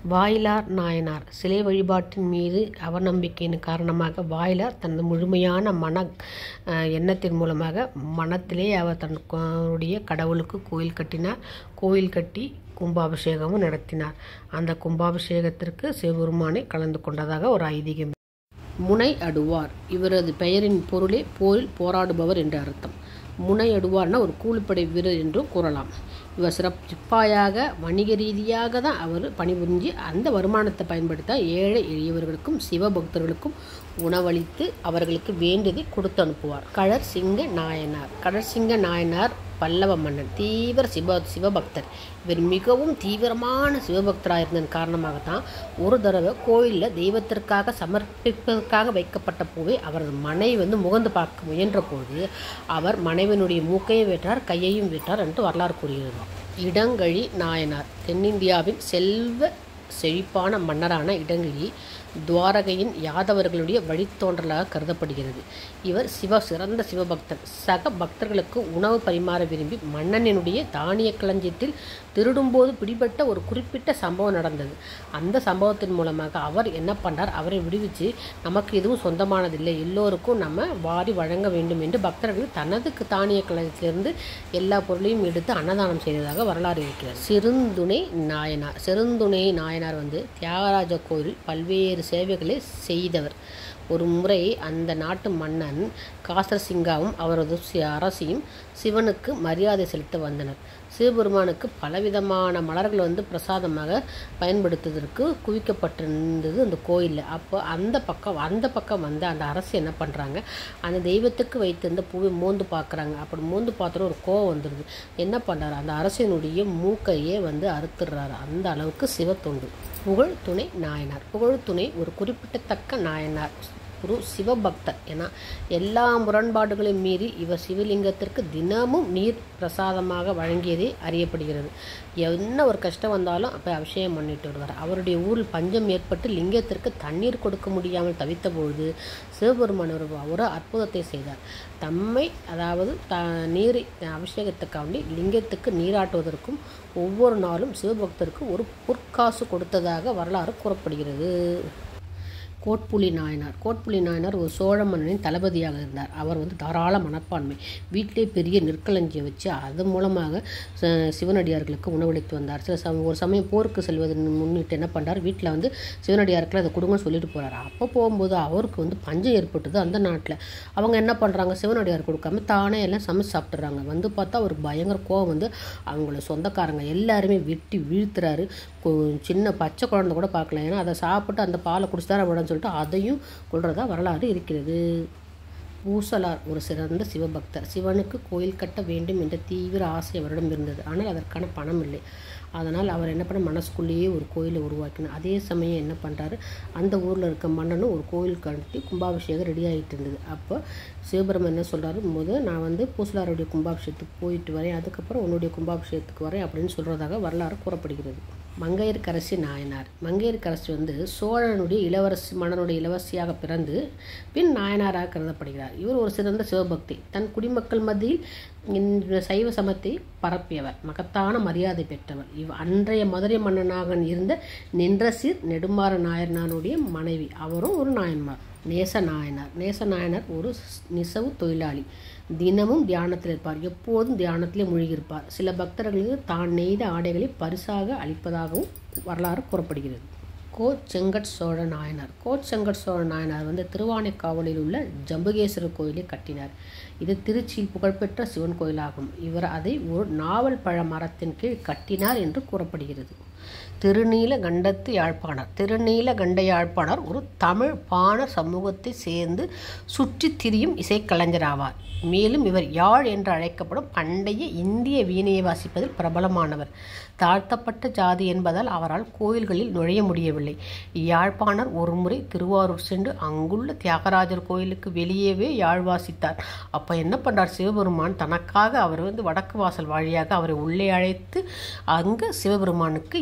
வாயிலார் நாயனார் சிலை வழிபாட்டின் மீது அவநம்பிக்கையின் காரணமாக வாயிலார் தனது முழுமையான மன அஹ், எண்ணத்தின் மூலமாக மனத்திலே அவர் தன்னுடைய கடவுளுக்கு கோயில் கட்டினார் கோயில் கட்டி கும்பாபிஷேகமும் நடத்தினார் அந்த கும்பாபிஷேகத்திற்கு சிவபெருமானை கலந்து கொண்டதாக ஒரு ஐதீகம் முனை அடுவார் இவரது பெயரின் பொருளே போரில் போராடுபவர் என்று அர்த்தம் முனை அடுவார்னா ஒரு கூலிப்படை வீரர் என்றும் கூறலாம் இவர் சிறப் சிப்பாயாக வணிக ரீதியாக தான் அவர் பணிபுரிஞ்சு அந்த வருமானத்தை பயன்படுத்த ஏழை எளியவர்களுக்கும் சிவபக்தர்களுக்கும் உணவளித்து அவர்களுக்கு வேண்டியதை கொடுத்து அனுப்புவார் கழற் சிங்க நாயனார் கடற்சிங்க நாயனார் பல்லவ மன்னன் தீவிர சிவ சிவபக்தர் இவர் மிகவும் தீவிரமான சிவபக்தராக இருந்ததன் காரணமாகத்தான் ஒரு தடவை கோயிலில் தெய்வத்திற்காக சமர்ப்பிப்பதற்காக வைக்கப்பட்ட பூவை அவரது மனைவி வந்து முகந்து பார்க்க முயன்ற போது அவர் மனைவியினுடைய மூக்கையும் வெட்டார் கையையும் வெட்டார் என்று வரலாறு கூறுகிறது இடங்கழி நாயனார் தென்னிந்தியாவின் செல்வ செழிப்பான மன்னரான இடங்கிழி துவாரகையின் யாதவர்களுடைய வழித்தோன்றலாக கருதப்படுகிறது இவர் சிவ சிறந்த சிவபக்தர் சக பக்தர்களுக்கு உணவு பரிமாற விரும்பி மன்னனினுடைய தானிய களஞ்சியத்தில் திருடும்போது பிடிபட்ட ஒரு குறிப்பிட்ட சம்பவம் நடந்தது அந்த சம்பவத்தின் மூலமாக அவர் என்ன பண்ணார் அவரை விடுவிச்சு நமக்கு எதுவும் சொந்தமானதில்லை எல்லோருக்கும் நம்ம வாரி வழங்க வேண்டும் என்று பக்தர்கள் தனது தானிய களஞ்சியத்திலிருந்து எல்லா பொருளையும் எடுத்து அன்னதானம் செய்ததாக வரலாறு இருக்கிறது சிறுந்துணை நாயனார் சிறுந்துணை நாயனார் வந்து தியாகராஜ கோயில் பல்வேறு சேவைகளை செய்தவர் ஒரு முறை அந்த நாட்டு மன்னன் காசர்சிங்காவும் அவரது சி- அரசியும் சிவனுக்கு மரியாதை செலுத்த வந்தனர் சிவபெருமானுக்கு பலவிதமான மலர்கள் வந்து பிரசாதமாக பயன்படுத்துவதற்கு குவிக்கப்பட்டிருந்தது அந்த கோயிலில் அப்போ அந்த பக்கம் அந்த பக்கம் வந்து அந்த அரசு என்ன பண்ணுறாங்க அந்த தெய்வத்துக்கு வைத்திருந்த பூவை மோந்து பார்க்குறாங்க அப்படி மோந்து பார்த்தோன்னா ஒரு கோவம் வந்துடுது என்ன பண்ணுறாரு அந்த அரசினுடைய மூக்கையே வந்து அறுத்துடுறாரு அந்த அளவுக்கு சிவத்தொண்டு புகழ் துணை நாயனார் புகழ் துணை ஒரு குறிப்பிடத்தக்க நாயனார் ஒரு சிவபக்தர் ஏன்னா எல்லா முரண்பாடுகளையும் மீறி இவர் சிவலிங்கத்திற்கு தினமும் நீர் பிரசாதமாக வழங்கியதே அறியப்படுகிறது என்ன ஒரு கஷ்டம் வந்தாலும் அப்போ அபிஷேகம் பண்ணிட்டு வருவார் அவருடைய ஊரில் பஞ்சம் ஏற்பட்டு லிங்கத்திற்கு தண்ணீர் கொடுக்க முடியாமல் தவித்த பொழுது சிவபெருமான் ஒரு ஒரு அற்புதத்தை செய்தார் தம்மை அதாவது த நீர் அபிஷேகத்துக்காண்டி லிங்கத்துக்கு நீராட்டுவதற்கும் ஒவ்வொரு நாளும் சிவபக்தருக்கு ஒரு பொற்காசு கொடுத்ததாக வரலாறு கூறப்படுகிறது கோட்புலி நாயனார் கோட்புலி நாயனார் ஒரு சோழ மன்னனின் தளபதியாக இருந்தார் அவர் வந்து தாராள மனப்பான்மை வீட்டிலே பெரிய நெற்களஞ்சியம் வச்சு அது மூலமாக ச- சிவனடியார்களுக்கு உணவளித்து வந்தார் சில சமயம் ஒரு சமயம் போருக்கு செல்வதன் முன்னிட்டு என்ன பண்ணார் வீட்டில் வந்து சிவனடியாருக்கு அதை கொடுங்கன்னு சொல்லிட்டு போகிறார் அப்போ போகும்போது அவருக்கு வந்து பஞ்சம் ஏற்பட்டது அந்த நாட்டில் அவங்க என்ன பண்ணுறாங்க சிவனடியார் கொடுக்காம தானே எல்லாம் சமைச்சு சாப்பிட்றாங்க வந்து பார்த்தா அவருக்கு பயங்கர கோவம் வந்து அவங்கள சொந்தக்காரங்க எல்லாருமே வெட்டி வீழ்த்துறாரு கு- சின்ன பச்சை குழந்தை கூட பார்க்கல ஏன்னா அதை சாப்பிட்டு அந்த பாலை குடிச்சுதான் விடன்னு சொல்லிட்டு அதையும் கொள்றதா வரலாறு இருக்கிறது பூசலார் ஒரு சிறந்த சிவபக்தர் சிவனுக்கு கோயில் கட்ட வேண்டும் என்ற தீவிர ஆசை அவரிடம் இருந்தது ஆனால் அதற்கான பணம் இல்லை அதனால் அவர் என்ன பண்ண மனசுக்குள்ளேயே ஒரு கோயிலை உருவாக்கினார் அதே சமயம் என்ன பண்ணுறாரு அந்த ஊரில் இருக்க மன்னனும் ஒரு கோயில் கட்டி கும்பாபிஷேகம் ரெடி ஆகிட்டு இருந்தது அப்போ சிவபெருமன் என்ன சொல்கிறாரு முதல் நான் வந்து பூசலாருடைய கும்பாபிஷேகத்துக்கு போயிட்டு வரேன் அதுக்கப்புறம் உன்னுடைய கும்பாபிஷேகத்துக்கு வரேன் அப்படின்னு சொல்கிறதாக வரலாறு கூறப்படுகிறது மங்கையர்க்கரசி நாயனார் மங்கையர்க்கரசி வந்து சோழனுடைய இளவரசி மன்னனுடைய இளவரசியாக பிறந்து பின் நாயனாராக கருதப்படுகிறார் இவர் ஒரு சிறந்த சிவபக்தி தன் குடிமக்கள் மத்தியில் இந்த சைவ சமத்தை பரப்பியவர் மகத்தான மரியாதை பெற்றவர் இவ் அன்றைய மதுரை மன்னனாக இருந்த நின்றசீர் நெடுமாற நாயனாருடைய மனைவி அவரும் ஒரு நாயன்மார் நேச நாயனார் நேச நாயனார் ஒரு ஸ்- நிசவு தொழிலாளி தினமும் தியானத்தில் இருப்பார் எப்போதும் தியானத்திலே மூழ்கியிருப்பார் சில பக்தர்களுக்கு தான் நெய்த ஆடைகளை பரிசாக அளிப்பதாகவும் வரலாறு கூறப்படுகிறது கோ செங்கட் சோழ நாயனார் கோ செங்கட் சோழ நாயனார் வந்து திருவானைக்காவலில் உள்ள ஜம்புகேஸ்வரர் கோயிலை கட்டினார் இது திருச்சியில் புகழ்பெற்ற சிவன் கோயிலாகும் இவர் அதை ஒரு நாவல் பழ மரத்தின் கீழ் கட்டினார் என்று கூறப்படுகிறது திருநீல கண்டத்து யாழ்ப்பாணர் திருநீல கண்ட யாழ்ப்பாணர் ஒரு தமிழ் பாணர் சமூகத்தை சேர்ந்து சுற்றித் திரியும் இசைக்கலைஞராவார் மேலும் இவர் யாழ் என்று அழைக்கப்படும் பண்டைய இந்திய வீணையை வாசிப்பதில் பிரபலமானவர் தாழ்த்தப்பட்ட ஜாதி என்பதால் அவரால் கோயில்களில் நுழைய முடியவில்லை யாழ்ப்பாணர் ஒருமுறை திருவாரூர் சென்று அங்குள்ள தியாகராஜர் கோயிலுக்கு வெளியேவே யாழ் வாசித்தார் அப்போ என்ன பண்ணார் சிவபெருமான் தனக்காக அவர் வந்து வடக்கு வாசல் வழியாக அவரை உள்ளே அழைத்து அங்கு சிவபெருமானுக்கு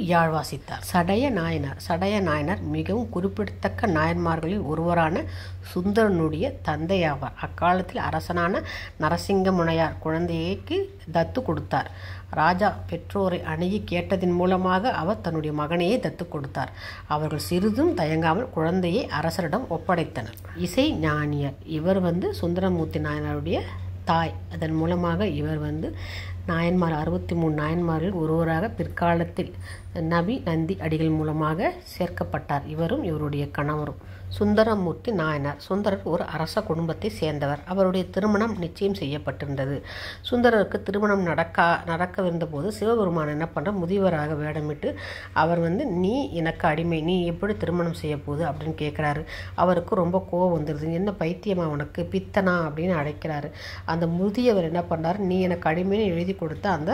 யாழ் வாசித்தார் சடைய நாயனார் சடைய நாயனார் மிகவும் குறிப்பிடத்தக்க நாயன்மார்களில் ஒருவரான சுந்தரனுடைய தந்தையாவார் அக்காலத்தில் அரசனான நரசிங்க முனையார் குழந்தைக்கு தத்து கொடுத்தார் ராஜா பெற்றோரை அணுகி கேட்டதின் மூலமாக அவர் தன்னுடைய மகனையே தத்து கொடுத்தார் அவர்கள் சிறிதும் தயங்காமல் குழந்தையை அரசரிடம் ஒப்படைத்தனர் இசை ஞானியர் இவர் வந்து சுந்தரமூர்த்தி நாயனாருடைய தாய் அதன் மூலமாக இவர் வந்து நாயன்மார் அறுபத்தி மூணு நாயன்மாரில் ஒருவராக பிற்காலத்தில் நபி நந்தி அடிகள் மூலமாக சேர்க்கப்பட்டார் இவரும் இவருடைய கணவரும் சுந்தரமூர்த்தி நாயனார் சுந்தரர் ஒரு அரச குடும்பத்தை சேர்ந்தவர் அவருடைய திருமணம் நிச்சயம் செய்யப்பட்டிருந்தது சுந்தரருக்கு திருமணம் நடக்கா நடக்கவிருந்த போது சிவபெருமான் என்ன பண்ணுற முதியவராக வேடமிட்டு அவர் வந்து நீ எனக்கு அடிமை நீ எப்படி திருமணம் செய்ய போகுது அப்படின்னு கேட்குறாரு அவருக்கு ரொம்ப கோவம் வந்துடுது என்ன பைத்தியமா உனக்கு பித்தனா அப்படின்னு அழைக்கிறாரு அந்த முதியவர் என்ன பண்ணார் நீ எனக்கு அடிமைன்னு எழுதி கொடுத்த அந்த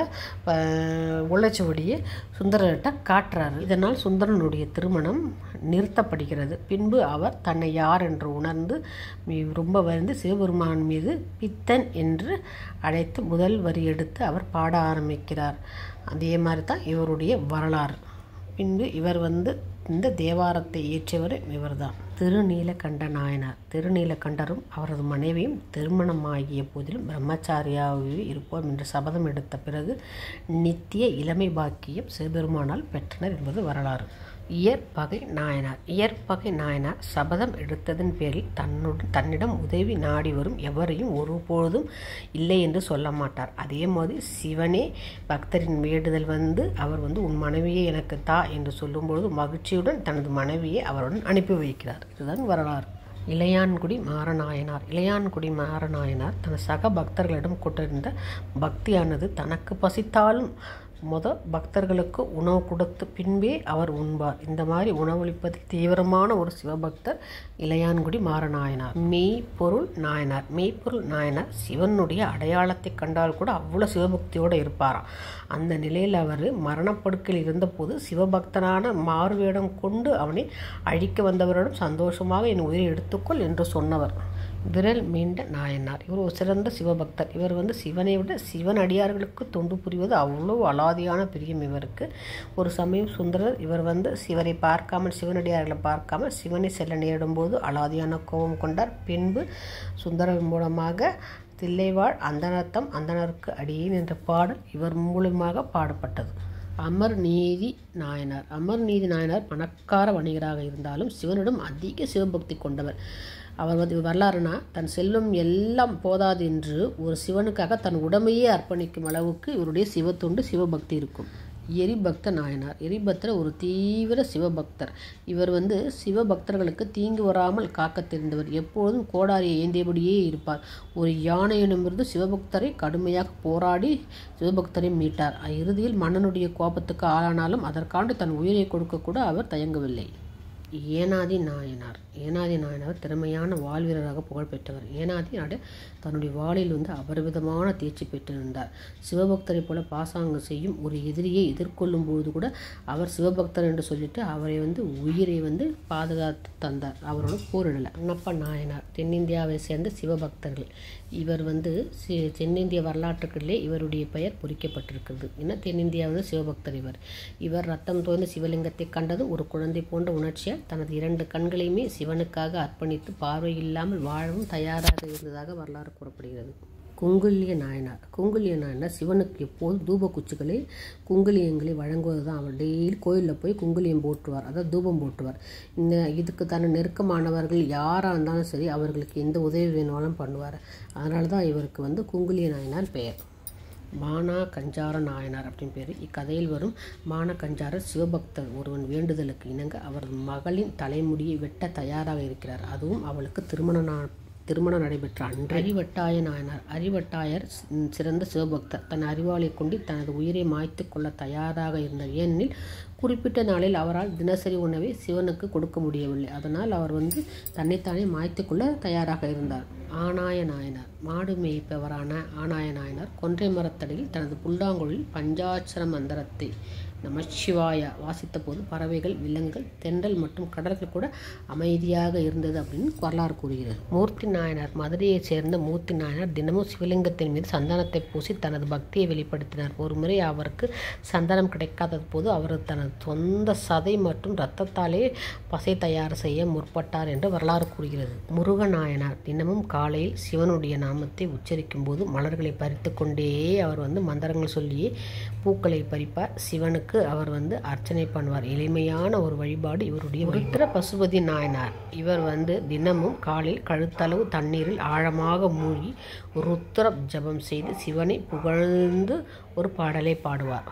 உழைச்சுவடியை சுந்தரர்கிட்ட காட்டுறாரு இதனால் சுந்தரனுடைய திருமணம் நிறுத்தப்படுகிறது பின்பு அவர் தன்னை யார் என்று உணர்ந்து ரொம்ப வந்து சிவபெருமான் மீது பித்தன் என்று அழைத்து முதல் வரி எடுத்து அவர் பாட ஆரம்பிக்கிறார் அதே மாதிரி தான் இவருடைய வரலாறு பின்பு இவர் வந்து இந்த தேவாரத்தை இயற்றியவர் இவர்தான் திருநீலகண்ட நாயனார் திருநீலகண்டரும் அவரது மனைவியும் திருமணமாகிய போதிலும் பிரம்மச்சாரியாகவே இருப்போம் என்று சபதம் எடுத்த பிறகு நித்திய இளமை பாக்கியம் சிவபெருமானால் பெற்றனர் என்பது வரலாறு இயற்பகை நாயனார் இயற்பகை நாயனார் சபதம் எடுத்ததன் பேரில் தன்னுடன் தன்னிடம் உதவி நாடி வரும் எவரையும் ஒருபொழுதும் இல்லை என்று சொல்ல மாட்டார் அதே மாதிரி சிவனே பக்தரின் வேண்டுதல் வந்து அவர் வந்து உன் மனைவியை எனக்கு தா என்று சொல்லும்பொழுது மகிழ்ச்சியுடன் தனது மனைவியை அவருடன் அனுப்பி வைக்கிறார் இதுதான் வரலாறு இளையான்குடி மாரநாயனார் இளையான்குடி மாரநாயனார் தன் சக பக்தர்களிடம் கொண்டிருந்த பக்தியானது தனக்கு பசித்தாலும் முத பக்தர்களுக்கு உணவு கொடுத்த பின்பே அவர் உண்பார் இந்த மாதிரி உணவளிப்பதில் தீவிரமான ஒரு சிவபக்தர் இளையான்குடி மாரநாயனார் மெய்ப்பொருள் நாயனார் மெய்ப்பொருள் நாயனார் சிவனுடைய அடையாளத்தை கண்டால் கூட அவ்வளோ சிவபக்தியோடு இருப்பாராம் அந்த நிலையில் அவர் மரணப்படுக்கையில் இருந்தபோது சிவபக்தனான மாறுவேடம் கொண்டு அவனை அழிக்க வந்தவரிடம் சந்தோஷமாக என் உயிரை எடுத்துக்கொள் என்று சொன்னவர் விரல் மீண்ட நாயனார் இவர் ஒரு சிறந்த சிவபக்தர் இவர் வந்து சிவனை விட சிவன் அடியார்களுக்கு தொண்டு புரிவது அவ்வளோ அலாதியான பிரியம் இவருக்கு ஒரு சமயம் சுந்தரர் இவர் வந்து சிவரை பார்க்காமல் சிவனடியார்களை பார்க்காமல் சிவனை செல்ல நேரிடும் போது அலாதியான கோபம் கொண்டார் பின்பு சுந்தரர் மூலமாக தில்லைவாழ் அந்தனத்தம் அந்தனருக்கு அடியேன் என்ற பாடல் இவர் மூலமாக பாடப்பட்டது அமர் நீதி நாயனார் அமர் நீதி நாயனார் பணக்கார வணிகராக இருந்தாலும் சிவனிடம் அதிக சிவபக்தி கொண்டவர் அவர் வந்து வரலாறுனா தன் செல்வம் எல்லாம் போதாது என்று ஒரு சிவனுக்காக தன் உடமையே அர்ப்பணிக்கும் அளவுக்கு இவருடைய சிவத்தொண்டு சிவபக்தி இருக்கும் எரிபக்த நாயனார் எரிபக்தர் ஒரு தீவிர சிவபக்தர் இவர் வந்து சிவபக்தர்களுக்கு தீங்கு வராமல் காக்க தெரிந்தவர் எப்பொழுதும் கோடாரியை ஏந்தியபடியே இருப்பார் ஒரு யானையிடமிருந்து சிவபக்தரை கடுமையாக போராடி சிவபக்தரை மீட்டார் இறுதியில் மன்னனுடைய கோபத்துக்கு ஆளானாலும் அதற்காண்டு தன் உயிரை கொடுக்க கூட அவர் தயங்கவில்லை ஏனாதி நாயனார் ஏனாதி நாயனார் திறமையான வாழ்வீரராக புகழ்பெற்றவர் ஏனாதி நாடு தன்னுடைய வாளில் வந்து அபரிவிதமான தேர்ச்சி பெற்றிருந்தார் சிவபக்தரை போல பாசாங்கம் செய்யும் ஒரு எதிரியை எதிர்கொள்ளும் பொழுது கூட அவர் சிவபக்தர் என்று சொல்லிட்டு அவரை வந்து உயிரை வந்து பாதுகாத்து தந்தார் அவரோட போரிடலை அண்ணப்ப நாயனார் தென்னிந்தியாவை சேர்ந்த சிவபக்தர்கள் இவர் வந்து சி தென்னிந்திய வரலாற்றுகளிலே இவருடைய பெயர் பொறிக்கப்பட்டிருக்கிறது ஏன்னா தென்னிந்தியா வந்து சிவபக்தர் இவர் இவர் ரத்தம் தோய்ந்த சிவலிங்கத்தை கண்டது ஒரு குழந்தை போன்ற உணர்ச்சியால் தனது இரண்டு கண்களையுமே சிவனுக்காக அர்ப்பணித்து பார்வை இல்லாமல் வாழவும் தயாராக இருந்ததாக வரலாறு கூறப்படுகிறது குங்குல்ய நாயனார் குங்குல்ய நாயனார் சிவனுக்கு எப்போதும் தூப குச்சிகளை குங்குலியங்களை வழங்குவது தான் அவர் டெய்லி கோயிலில் போய் குங்குலியம் போட்டுவார் அதாவது தூபம் போட்டுவார் இந்த இதுக்கு தன்னை நெருக்கமானவர்கள் யாராக இருந்தாலும் சரி அவர்களுக்கு எந்த உதவி வேணாலும் பண்ணுவார் அதனால தான் இவருக்கு வந்து குங்குலிய நாயனார் பெயர் மானா கஞ்சார நாயனார் அப்படின்னு பேர் இக்கதையில் வரும் மான கஞ்சாரர் சிவபக்தர் ஒருவன் வேண்டுதலுக்கு இணங்க அவரது மகளின் தலைமுடியை வெட்ட தயாராக இருக்கிறார் அதுவும் அவளுக்கு திருமண நா திருமணம் நடைபெற்ற அன்று அறிவட்டாய நாயனார் அறிவட்டாயர் சி- சிறந்த சிவபக்தர் தன் அறிவாளை கொண்டு தனது உயிரை மாய்த்து கொள்ள தயாராக இருந்தார் ஏனெனில் குறிப்பிட்ட நாளில் அவரால் தினசரி உணவை சிவனுக்கு கொடுக்க முடியவில்லை அதனால் அவர் வந்து தன்னைத்தானே மாய்த்து கொள்ள தயாராக இருந்தார் ஆனாய நாயனார் மாடு மேய்ப்பவரான ஆனாய நாயனார் கொன்றை மரத்தடியில் தனது புல்லாங்குழலில் பஞ்சாட்சர மந்திரத்தை நமச்சிவாய வாசித்த போது பறவைகள் விலங்குகள் தென்றல் மற்றும் கடல்கள் கூட அமைதியாக இருந்தது அப்படின்னு வரலாறு கூறுகிறது மூர்த்தி நாயனார் மதுரையைச் சேர்ந்த மூர்த்தி நாயனார் தினமும் சிவலிங்கத்தின் மீது சந்தனத்தை பூசி தனது பக்தியை வெளிப்படுத்தினார் ஒருமுறை அவருக்கு சந்தனம் கிடைக்காத போது அவர் தனது தனது சொந்த சதை மற்றும் இரத்தத்தாலே பசை தயார் செய்ய முற்பட்டார் என்று வரலாறு கூறுகிறது முருகநாயனார் தினமும் காலையில் சிவனுடைய நாமத்தை உச்சரிக்கும் போது மலர்களை பறித்து கொண்டே அவர் வந்து மந்திரங்கள் சொல்லி பூக்களை பறிப்பார் சிவனுக்கு அவர் வந்து அர்ச்சனை பண்ணுவார் எளிமையான ஒரு வழிபாடு இவருடைய ருத்ர பசுபதி நாயனார் இவர் வந்து தினமும் காலையில் கழுத்தளவு தண்ணீரில் ஆழமாக மூழ்கி ருத்ர ஜபம் செய்து சிவனை புகழ்ந்து ஒரு பாடலை பாடுவார்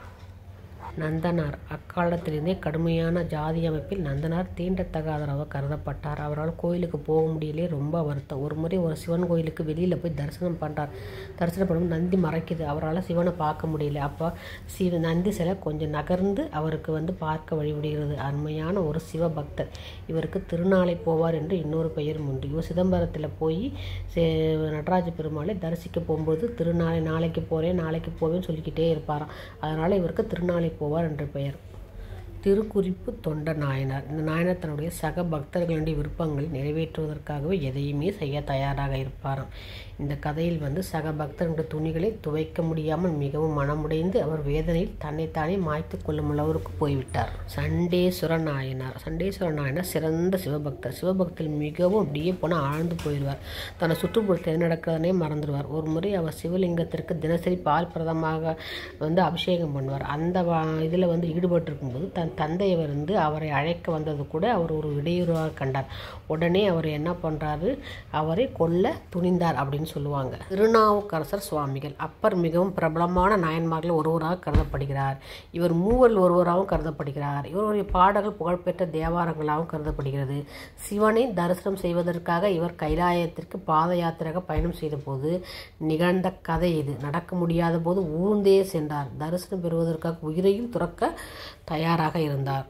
நந்தனார் அக்காலத்திலிருந்தே கடுமையான ஜாதி அமைப்பில் நந்தனார் தீண்டத்தகாதவராக கருதப்பட்டார் அவரால் கோயிலுக்கு போக முடியலே ரொம்ப வருத்தம் ஒரு முறை ஒரு சிவன் கோயிலுக்கு வெளியில் போய் தரிசனம் பண்ணுறார் தரிசனம் பண்ணும்போது நந்தி மறைக்குது அவரால் சிவனை பார்க்க முடியல அப்போ சிவ நந்தி சிலை கொஞ்சம் நகர்ந்து அவருக்கு வந்து பார்க்க வழிவிடுகிறது அருமையான ஒரு சிவபக்தர் இவருக்கு திருநாளை போவார் என்று இன்னொரு பெயர் உண்டு இவர் சிதம்பரத்தில் போய் சே- நடராஜ பெருமாளை தரிசிக்க போகும்போது திருநாளை நாளைக்கு போகிறேன் நாளைக்கு போவேன்னு சொல்லிக்கிட்டே இருப்பாராம் அதனால் இவருக்கு திருநாளை போவார் என்ற பெயர் திருக்குறிப்பு தொண்ட நாயனார் இந்த நாயனார் தன்னுடைய சக பக்தர்களுடைய விருப்பங்களை நிறைவேற்றுவதற்காகவே எதையுமே செய்ய தயாராக இருப்பாராம் இந்த கதையில் வந்து சக பக்தர்களுடைய துணிகளை துவைக்க முடியாமல் மிகவும் மனமுடைந்து அவர் வேதனையில் தன்னைத்தானே மாய்த்து கொள்ளும் அளவிற்கு போய்விட்டார் சண்டேஸ்வர நாயனார் சண்டேஸ்வர நாயனார் சிறந்த சிவபக்தர் சிவபக்தியில் மிகவும் அப்படியே போனால் ஆழ்ந்து போயிடுவார் தன்னை சுற்றுப்புறத்தில் என்ன நடக்கிறதுனே மறந்துடுவார் ஒரு முறை அவர் சிவலிங்கத்திற்கு தினசரி பால் பிரதமாக வந்து அபிஷேகம் பண்ணுவார் அந்த இதில் வந்து ஈடுபட்டிருக்கும்போது தன் தந்தையவர் வந்து அவரை அழைக்க வந்தது கூட அவர் ஒரு இடையூறாக கண்டார் உடனே அவர் என்ன பண்ணுறாரு அவரை கொல்ல துணிந்தார் அப்படின்னு சொல்லுவாங்க திருநாவுக்கரசர் சுவாமிகள் அப்பர் மிகவும் பிரபலமான நாயன்மார்கள் ஒருவராக கருதப்படுகிறார் இவர் மூவரில் ஒருவராகவும் கருதப்படுகிறார் இவருடைய பாடல்கள் புகழ்பெற்ற தேவாரங்களாகவும் கருதப்படுகிறது சிவனை தரிசனம் செய்வதற்காக இவர் கைலாயத்திற்கு பாத யாத்திரையாக பயணம் செய்தபோது நிகழ்ந்த கதை இது நடக்க முடியாத போது ஊர்ந்தே சென்றார் தரிசனம் பெறுவதற்காக உயிரையும் துறக்க தயாராக இருந்தார்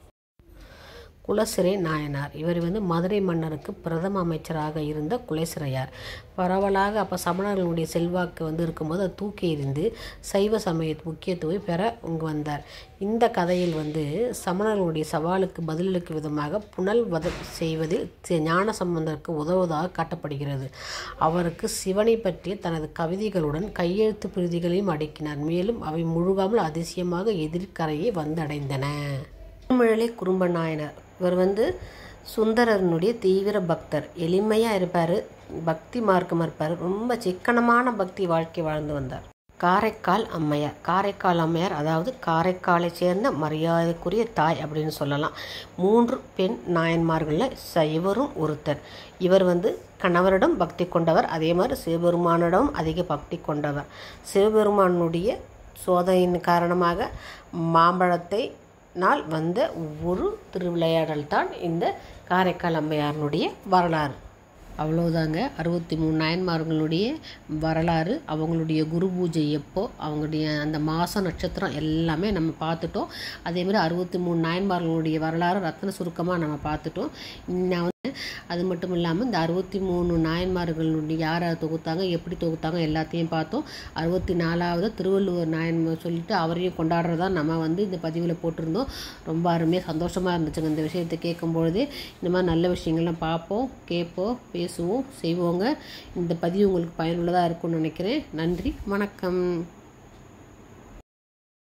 குலசிறை நாயனார் இவர் வந்து மதுரை மன்னருக்கு பிரதம அமைச்சராக இருந்த குலசிறையார் பரவலாக அப்போ சமணர்களுடைய செல்வாக்கு வந்து இருக்கும்போது அதை தூக்கி எறிந்து சைவ சமய முக்கியத்துவம் பெற இங்கு வந்தார் இந்த கதையில் வந்து சமணர்களுடைய சவாலுக்கு பதிலளிக்கும் விதமாக புனல் வத செய்வதில் சி- ஞான சம்பந்தருக்கு உதவுவதாக காட்டப்படுகிறது அவருக்கு சிவனை பற்றிய தனது கவிதைகளுடன் கையெழுத்து பிரதிகளையும் அடக்கினார் மேலும் அவை முழுகாமல் அதிசயமாக எதிர்கரையை வந்தடைந்தன திருமிழலை குறும்ப நாயனார் இவர் வந்து சுந்தரனுடைய தீவிர பக்தர் எளிமையாக இருப்பார் பக்தி மார்க்கமாக இருப்பார் ரொம்ப சிக்கனமான பக்தி வாழ்க்கை வாழ்ந்து வந்தார் காரைக்கால் அம்மையார் காரைக்கால் அம்மையார் அதாவது காரைக்காலை சேர்ந்த மரியாதைக்குரிய தாய் அப்படின்னு சொல்லலாம் மூன்று பெண் நாயன்மார்களில் ச இவரும் ஒருத்தர் இவர் வந்து கணவரிடம் பக்தி கொண்டவர் அதே மாதிரி சிவபெருமானிடம் அதிக பக்தி கொண்டவர் சிவபெருமானுடைய சோதனையின் காரணமாக மாம்பழத்தை நாள் வந்த ஒரு திருவிளையாடல் தான் இந்த காரைக்கால் அம்மையாரினுடைய வரலாறு அவ்வளோதாங்க அறுபத்தி மூணு நாயன்மார்களுடைய வரலாறு அவங்களுடைய குரு பூஜை எப்போ அவங்களுடைய அந்த மாதம் நட்சத்திரம் எல்லாமே நம்ம பார்த்துட்டோம் அதேமாதிரி அறுபத்தி மூணு நாயன்மார்களுடைய வரலாறு ரத்ன சுருக்கமாக நம்ம பார்த்துட்டோம் நான் வந்து அது மட்டும் இல்லாமல் இந்த அறுபத்தி மூணு நாயன்மார்களுடைய யார் யார் தொகுத்தாங்க எப்படி தொகுத்தாங்க எல்லாத்தையும் பார்த்தோம் அறுபத்தி நாலாவது திருவள்ளுவர் நாயன்மார் சொல்லிட்டு அவரையும் கொண்டாடுறதா நம்ம வந்து இந்த பதிவில் போட்டிருந்தோம் ரொம்ப அருமையாக சந்தோஷமாக இருந்துச்சுங்க இந்த விஷயத்தை கேட்கும் பொழுதே இந்த மாதிரி நல்ல விஷயங்கள்லாம் பார்ப்போம் கேட்போம் பேசுவோம் செய்வோங்க இந்த பதிவு உங்களுக்கு பயனுள்ளதாக இருக்கும்னு நினைக்கிறேன் நன்றி வணக்கம்